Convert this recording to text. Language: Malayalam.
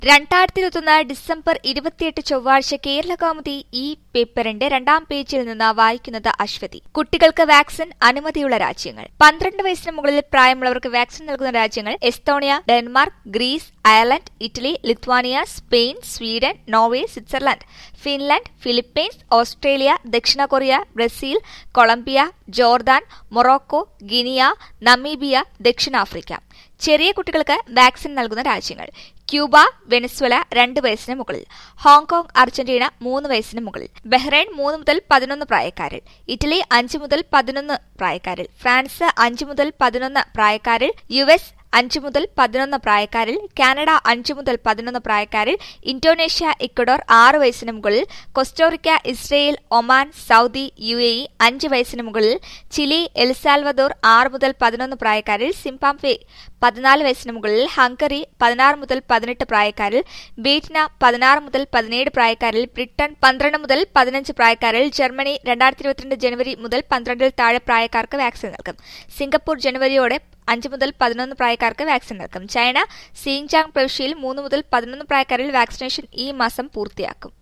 രണ്ടായിരത്തി ഇരുപത്തൊന്ന് ഡിസംബർ ഇരുപത്തിയെട്ട് ചൊവ്വാഴ്ച കേരള കൗമുദി ഈ പേപ്പറിന്റെ രണ്ടാം പേജിൽ നിന്ന് വായിക്കുന്നത് അശ്വതി കുട്ടികൾക്ക് വാക്സിൻ അനുമതിയുള്ള രാജ്യങ്ങൾ പന്ത്രണ്ട് വയസ്സിന് മുകളിൽ പ്രായമുള്ളവർക്ക് വാക്സിൻ നൽകുന്ന രാജ്യങ്ങൾ Estonia Denmark Greece Ireland Italy Lithuania Spain Sweden Norway Switzerland Finland Philippines Australia ദക്ഷിണ Korea Brazil Colombia Jordan Morocco Guinea Namibia ദക്ഷിണാഫ്രിക്ക ചെറിയ കുട്ടികൾക്ക് വാക്സിൻ നൽകുന്ന രാജ്യങ്ങൾ ക്യൂബ വെനസ്വല രണ്ട് വയസ്സിന് മുകളിൽ ഹോങ്കോങ് അർജന്റീന മൂന്ന് വയസ്സിന് മുകളിൽ ബഹ്റൈൻ മൂന്ന് മുതൽ പതിനൊന്ന് പ്രായക്കാരിൽ ഇറ്റലി അഞ്ച് മുതൽ പതിനൊന്ന് പ്രായക്കാരിൽ ഫ്രാൻസ് അഞ്ച് മുതൽ പതിനൊന്ന് പ്രായക്കാരിൽ യു എസ് അഞ്ച് മുതൽ പതിനൊന്ന് പ്രായക്കാരിൽ കാനഡ അഞ്ച് മുതൽ പതിനൊന്ന് പ്രായക്കാരിൽ ഇന്തോനേഷ്യ ഇക്വഡോർ ആറ് വയസ്സിന് മുകളിൽ Costa Rica Israel Oman Saudi U A E അഞ്ച് വയസ്സിന് മുകളിൽ ചിലി എൽസാൽവദോർ ആറ് മുതൽ പതിനൊന്ന് പ്രായക്കാരിൽ സിംബാബ്വെ പതിനാല് വയസ്സിന് മുകളിൽ ഹംഗറി പതിനാറ് മുതൽ പതിനെട്ട് പ്രായക്കാരിൽ വിയറ്റ്നാം പതിനാറ് മുതൽ പതിനേഴ് പ്രായക്കാരിൽ ബ്രിട്ടൻ പന്ത്രണ്ട് മുതൽ പതിനഞ്ച് പ്രായക്കാരിൽ ജർമ്മനി രണ്ടായിരത്തി ഇരുപത്തിരണ്ട് ജനുവരി മുതൽ പന്ത്രണ്ടിൽ താഴെ പ്രായക്കാർക്ക് വാക്സിൻ നൽകും സിംഗപ്പൂർ ജനുവരിയോടെ അഞ്ച് മുതൽ പതിനൊന്ന് പ്രായക്കാർക്ക് വാക്സിൻ നൽകും ചൈന സീങ്ജാങ് പ്രവിശ്യയിൽ മൂന്ന് മുതൽ പതിനൊന്ന് പ്രായക്കാരിൽ വാക്സിനേഷൻ ഈ മാസം പൂർത്തിയാക്കും